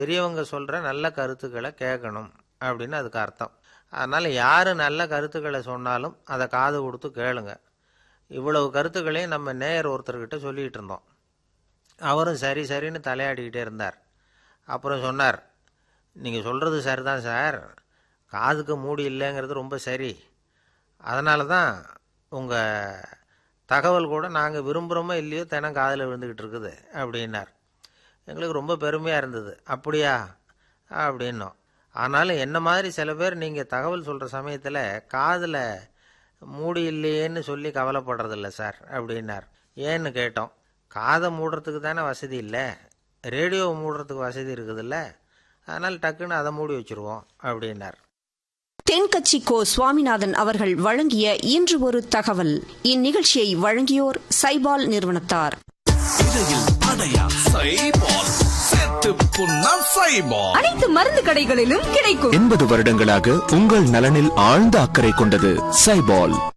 பெரியவங்க சொல்கிற நல்ல கருத்துக்களை கேட்கணும் அப்படின்னு அதுக்கு அர்த்தம் அதனால் யார் நல்ல கருத்துக்களை சொன்னாலும் அதை காது கொடுத்து கேளுங்க இவ்வளவு கருத்துக்களையும் நம்ம நேயர் ஒருத்தர்கிட்ட சொல்லிகிட்டு இருந்தோம் அவரும் சரி சரின்னு தலையாடிக்கிட்டே இருந்தார் அப்புறம் சொன்னார் நீங்கள் சொல்கிறது சரிதான் சார் காதுக்கு மூடி இல்லைங்கிறது ரொம்ப சரி அதனால தான் உங்கள் தகவல் கூட நாங்கள் விரும்புகிறோமோ இல்லையோ தினம் காதில் விழுந்துக்கிட்டு இருக்குது அப்படின்னார் எங்களுக்கு ரொம்ப பெருமையாக இருந்தது அப்படியா அப்படின்னோம் ஆனாலும் என்ன மாதிரி சில பேர் நீங்கள் தகவல் சொல்கிற சமயத்தில் காதில் மூடி இல்லையேன்னு சொல்லி கவலைப்படுறதில்ல சார் அப்படின்னார் ஏன்னு கேட்டோம் காதை மூடுறதுக்கு தானே வசதி இல்லை ரேடியோவை மூடுறதுக்கு வசதி இருக்குதுல்ல அதனால் டக்குன்னு அதை மூடி வச்சுருவோம் அப்படின்னார் தென்கட்சி கோ சுவாமிநாதன் அவர்கள் வழங்கிய இன்று ஒரு தகவல் இந்நிகழ்ச்சியை வழங்கியோர் சைபால் நிறுவனத்தார் இடையில் அடையா சைபால் செத்து புண்ணா சைபால் அனைத்து மருந்து கடைகளிலும் கிடைக்கும் எண்பது வருடங்களாக உங்கள் நலனில் ஆழ்ந்த அக்கறை கொண்டது சைபால்